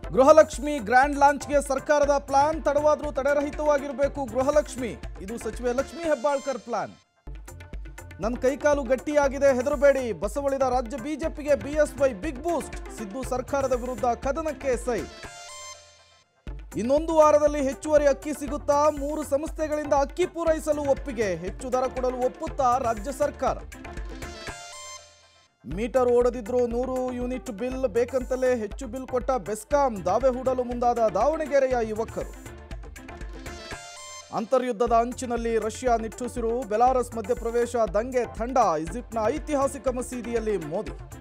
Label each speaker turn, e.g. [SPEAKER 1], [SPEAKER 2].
[SPEAKER 1] Gruhalakshmi grand ಲಾಂಚ್ಗೆ ಸರ್ಕಾರದ plan ತಡವಾದರೂ ತಡೆರಹಿತವಾಗಿರಬೇಕು ಗೃಹಲಕ್ಷ್ಮಿ ಇದು ಸಚಿವೆ ಲಕ್ಷ್ಮೀ ಹೆಬ್ಬಾಳ್ಕರ್ ಪ್ಲಾನ್ ನನ್ನ ಕೈಕಾಲು ಗಟ್ಟಿಯಾಗಿದೆ ಹೆದರಬೇಡಿ ಬಸವಳಿದ ರಾಜ್ಯ ಬಿಜೆಪಿಗೆ ಬಿಎಸ್ವೈ ಬಿಗ್ ಬೂಸ್ಟ್ ಸಿದ್ದು ಸರ್ಕಾರದ ವಿರುದ್ಧ ಕದನಕ್ಕೆ ಸೈ ಇನ್ನೊಂದು ವಾರದಲ್ಲಿ ಹೆಚ್ಚುವರಿ ಅಕ್ಕಿ ಸಿಗುತ್ತಾ ಮೂರು ಸಂಸ್ಥೆಗಳಿಂದ ಅಕ್ಕಿ ಪೂರೈಸಲು ಒಪ್ಪಿಗೆ ಹೆಚ್ಚು ದರ ಕೊಡಲು ಒಪ್ಪುತ್ತಾ ರಾಜ್ಯ ಸರ್ಕಾರ ಮೀಟರ್ ಓಡದಿದ್ರು ನೂರು ಯೂನಿಟ್ ಬಿಲ್ ಬೇಕಂತಲೇ ಹೆಚ್ಚು ಬಿಲ್ ಕೊಟ್ಟ ಬೆಸ್ಕಾಂ ದಾವೆ ಹೂಡಲು ಮುಂದಾದ ದಾವಣಗೆರೆಯ ಯುವಕರು ಅಂತರ್ಯುದ್ಧದ ಅಂಚಿನಲ್ಲಿ ರಷ್ಯಾ ನಿಟ್ಟುಸಿರು ಬೆಲಾರಸ್ ಮಧ್ಯಪ್ರವೇಶ ದಂಗೆ ತಂಡ ಈಜಿಪ್ಟ್ನ ಐತಿಹಾಸಿಕ ಮಸೀದಿಯಲ್ಲಿ ಮೋದಿ